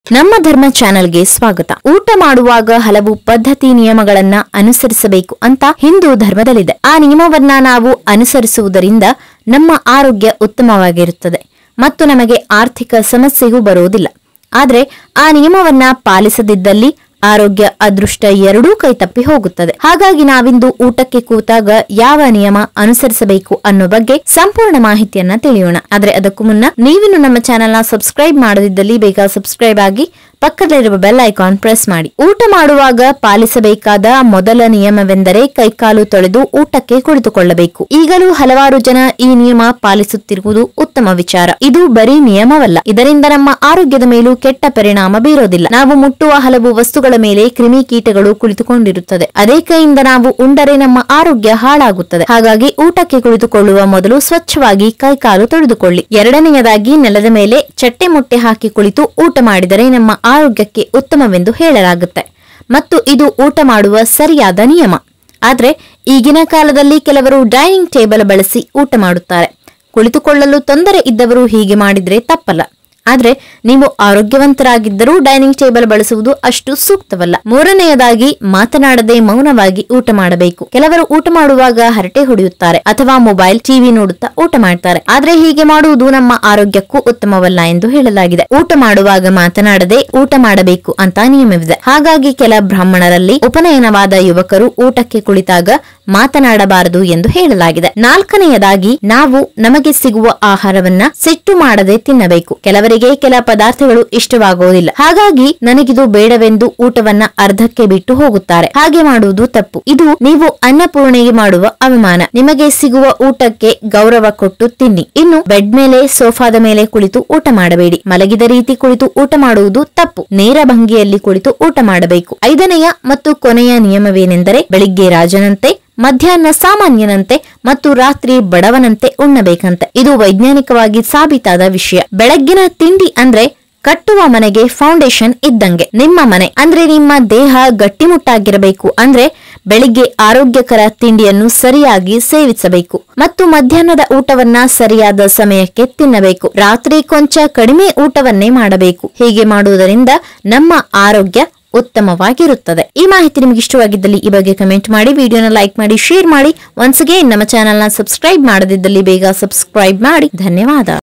ನಮ್ಮ ಧರ್ಮ ಚಾನೆಲ್ಗೆ ಸ್ವಾಗತ ಊಟ ಮಾಡುವಾಗ ಹಲವು ಪದ್ಧತಿ ನಿಯಮಗಳನ್ನ ಅನುಸರಿಸಬೇಕು ಅಂತ ಹಿಂದೂ ಧರ್ಮದಲ್ಲಿದೆ ಆ ನಿಯಮವನ್ನ ನಾವು ಅನುಸರಿಸುವುದರಿಂದ ನಮ್ಮ ಆರೋಗ್ಯ ಉತ್ತಮವಾಗಿರುತ್ತದೆ ಮತ್ತು ನಮಗೆ ಆರ್ಥಿಕ ಸಮಸ್ಯೆಯೂ ಬರುವುದಿಲ್ಲ ಆದ್ರೆ ಆ ನಿಯಮವನ್ನ ಪಾಲಿಸದಿದ್ದಲ್ಲಿ ಆರೋಗ್ಯ ಅದೃಷ್ಟ ಎರಡೂ ಕೈ ತಪ್ಪಿ ಹೋಗುತ್ತದೆ ಹಾಗಾಗಿ ನಾವಿಂದು ಊಟಕ್ಕೆ ಕೂತಾಗ ಯಾವ ನಿಯಮ ಅನುಸರಿಸಬೇಕು ಅನ್ನೋ ಬಗ್ಗೆ ಸಂಪೂರ್ಣ ಮಾಹಿತಿಯನ್ನ ತಿಳಿಯೋಣ ಆದ್ರೆ ಅದಕ್ಕೂ ಮುನ್ನ ನೀವಿನ್ನು ನಮ್ಮ ಚಾನೆಲ್ನ ಸಬ್ಸ್ಕ್ರೈಬ್ ಮಾಡದಿದ್ದಲ್ಲಿ ಬೇಗ ಸಬ್ಸ್ಕ್ರೈಬ್ ಆಗಿ ಪಕ್ಕದಲ್ಲಿರುವ ಬೆಲ್ ಐಕಾನ್ ಪ್ರೆಸ್ ಮಾಡಿ ಊಟ ಮಾಡುವಾಗ ಪಾಲಿಸಬೇಕಾದ ಮೊದಲ ನಿಯಮವೆಂದರೆ ಕೈಕಾಲು ತೊಳೆದು ಊಟಕ್ಕೆ ಕುಳಿತುಕೊಳ್ಳಬೇಕು ಈಗಲೂ ಹಲವಾರು ಜನ ಈ ನಿಯಮ ಪಾಲಿಸುತ್ತಿರುವುದು ಉತ್ತಮ ವಿಚಾರ ಇದು ಬರೀ ನಿಯಮವಲ್ಲ ಇದರಿಂದ ನಮ್ಮ ಆರೋಗ್ಯದ ಮೇಲೂ ಕೆಟ್ಟ ಪರಿಣಾಮ ಬೀರೋದಿಲ್ಲ ನಾವು ಮುಟ್ಟುವ ಹಲವು ವಸ್ತುಗಳ ಮೇಲೆ ಕ್ರಿಮಿಕೀಟಗಳು ಕುಳಿತುಕೊಂಡಿರುತ್ತದೆ ಅದೇ ಕೈಯಿಂದ ನಾವು ಉಂಡರೆ ನಮ್ಮ ಆರೋಗ್ಯ ಹಾಳಾಗುತ್ತದೆ ಹಾಗಾಗಿ ಊಟಕ್ಕೆ ಕುಳಿತುಕೊಳ್ಳುವ ಮೊದಲು ಸ್ವಚ್ಛವಾಗಿ ಕೈಕಾಲು ತೊಳೆದುಕೊಳ್ಳಿ ಎರಡನೆಯದಾಗಿ ನೆಲದ ಮೇಲೆ ಚಟ್ಟೆ ಮೊಟ್ಟೆ ಹಾಕಿ ಕುಳಿತು ಊಟ ಮಾಡಿದರೆ ನಮ್ಮ ಆರೋಗ್ಯಕ್ಕೆ ಉತ್ತಮವೆಂದು ಹೇಳಲಾಗುತ್ತೆ ಮತ್ತು ಇದು ಊಟ ಮಾಡುವ ಸರಿಯಾದ ನಿಯಮ ಆದ್ರೆ ಈಗಿನ ಕಾಲದಲ್ಲಿ ಕೆಲವರು ಡೈನಿಂಗ್ ಟೇಬಲ್ ಬಳಸಿ ಊಟ ಮಾಡುತ್ತಾರೆ ಕುಳಿತುಕೊಳ್ಳಲು ತೊಂದರೆ ಇದ್ದವರು ಹೀಗೆ ಮಾಡಿದ್ರೆ ತಪ್ಪಲ್ಲ ಆದ್ರೆ ನೀವು ಆರೋಗ್ಯವಂತರಾಗಿದ್ದರೂ ಡೈನಿಂಗ್ ಟೇಬಲ್ ಬಳಸುವುದು ಅಷ್ಟು ಸೂಕ್ತವಲ್ಲ ಮೂರನೆಯದಾಗಿ ಮಾತನಾಡದೆ ಮೌನವಾಗಿ ಊಟ ಮಾಡಬೇಕು ಕೆಲವರು ಊಟ ಮಾಡುವಾಗ ಹರಟೆ ಹೊಡೆಯುತ್ತಾರೆ ಅಥವಾ ಮೊಬೈಲ್ ಟಿವಿ ನೋಡುತ್ತಾ ಊಟ ಮಾಡ್ತಾರೆ ಆದ್ರೆ ಹೀಗೆ ಮಾಡುವುದು ನಮ್ಮ ಆರೋಗ್ಯಕ್ಕೂ ಉತ್ತಮವಲ್ಲ ಎಂದು ಹೇಳಲಾಗಿದೆ ಊಟ ಮಾಡುವಾಗ ಮಾತನಾಡದೆ ಊಟ ಮಾಡಬೇಕು ಅಂತ ನಿಯಮವಿದೆ ಹಾಗಾಗಿ ಕೆಲ ಬ್ರಾಹ್ಮಣರಲ್ಲಿ ಉಪನಯನವಾದ ಯುವಕರು ಊಟಕ್ಕೆ ಕುಳಿತಾಗ ಮಾತನಾಡಬಾರದು ಎಂದು ಹೇಳಲಾಗಿದೆ ನಾಲ್ಕನೆಯದಾಗಿ ನಾವು ನಮಗೆ ಸಿಗುವ ಆಹಾರವನ್ನ ಸಿಟ್ಟು ಮಾಡದೆ ತಿನ್ನಬೇಕು ಕೆಲವರಿಗೆ ಕೆಲ ಪದಾರ್ಥಗಳು ಇಷ್ಟವಾಗುವುದಿಲ್ಲ ಹಾಗಾಗಿ ನನಗಿದು ಬೇಡವೆಂದು ಊಟವನ್ನ ಅರ್ಧಕ್ಕೆ ಬಿಟ್ಟು ಹೋಗುತ್ತಾರೆ ಹಾಗೆ ಮಾಡುವುದು ತಪ್ಪು ಇದು ನೀವು ಅನ್ನಪೂರ್ಣೆಗೆ ಮಾಡುವ ಅವಮಾನ ನಿಮಗೆ ಸಿಗುವ ಊಟಕ್ಕೆ ಗೌರವ ಕೊಟ್ಟು ತಿನ್ನಿ ಇನ್ನು ಬೆಡ್ ಮೇಲೆ ಸೋಫಾದ ಮೇಲೆ ಕುಳಿತು ಊಟ ಮಾಡಬೇಡಿ ಮಲಗಿದ ರೀತಿ ಕುಳಿತು ಊಟ ಮಾಡುವುದು ತಪ್ಪು ನೇರ ಭಂಗಿಯಲ್ಲಿ ಕುಳಿತು ಊಟ ಮಾಡಬೇಕು ಐದನೆಯ ಮತ್ತು ಕೊನೆಯ ನಿಯಮವೇನೆಂದರೆ ಬೆಳಿಗ್ಗೆ ರಾಜನಂತೆ ಮಧ್ಯಾಹ್ನ ಸಾಮಾನ್ಯನಂತೆ ಮತ್ತು ರಾತ್ರಿ ಬಡವನಂತೆ ಉಣ್ಣಬೇಕಂತೆ ಇದು ವೈಜ್ಞಾನಿಕವಾಗಿ ಸಾಬೀತಾದ ವಿಷಯ ಬೆಳಗ್ಗಿನ ತಿಂಡಿ ಅಂದ್ರೆ ಕಟ್ಟುವ ಮನೆಗೆ ಫೌಂಡೇಶನ್ ಇದ್ದಂಗೆ ನಿಮ್ಮ ಮನೆ ಅಂದ್ರೆ ನಿಮ್ಮ ದೇಹ ಗಟ್ಟಿಮುಟ್ಟಾಗಿರಬೇಕು ಅಂದ್ರೆ ಬೆಳಿಗ್ಗೆ ಆರೋಗ್ಯಕರ ತಿಂಡಿಯನ್ನು ಸರಿಯಾಗಿ ಸೇವಿಸಬೇಕು ಮತ್ತು ಮಧ್ಯಾಹ್ನದ ಊಟವನ್ನ ಸರಿಯಾದ ಸಮಯಕ್ಕೆ ತಿನ್ನಬೇಕು ರಾತ್ರಿ ಕೊಂಚ ಕಡಿಮೆ ಊಟವನ್ನೇ ಮಾಡಬೇಕು ಹೀಗೆ ಮಾಡುವುದರಿಂದ ನಮ್ಮ ಆರೋಗ್ಯ ಉತ್ತಮವಾಗಿರುತ್ತದೆ ಈ ಮಾಹಿತಿ ನಿಮಗೆ ಇಷ್ಟವಾಗಿದ್ದಲ್ಲಿ ಈ ಬಗ್ಗೆ ಕಮೆಂಟ್ ಮಾಡಿ ವಿಡಿಯೋನ ಲೈಕ್ ಮಾಡಿ ಶೇರ್ ಮಾಡಿ ಒನ್ಸ್ ಅಗೇನ್ ನಮ್ಮ ಚಾನೆಲ್ನ ಸಬ್ಸ್ಕ್ರೈಬ್ ಮಾಡದಿದ್ದಲ್ಲಿ ಬೇಗ ಸಬ್ಸ್ಕ್ರೈಬ್ ಮಾಡಿ ಧನ್ಯವಾದ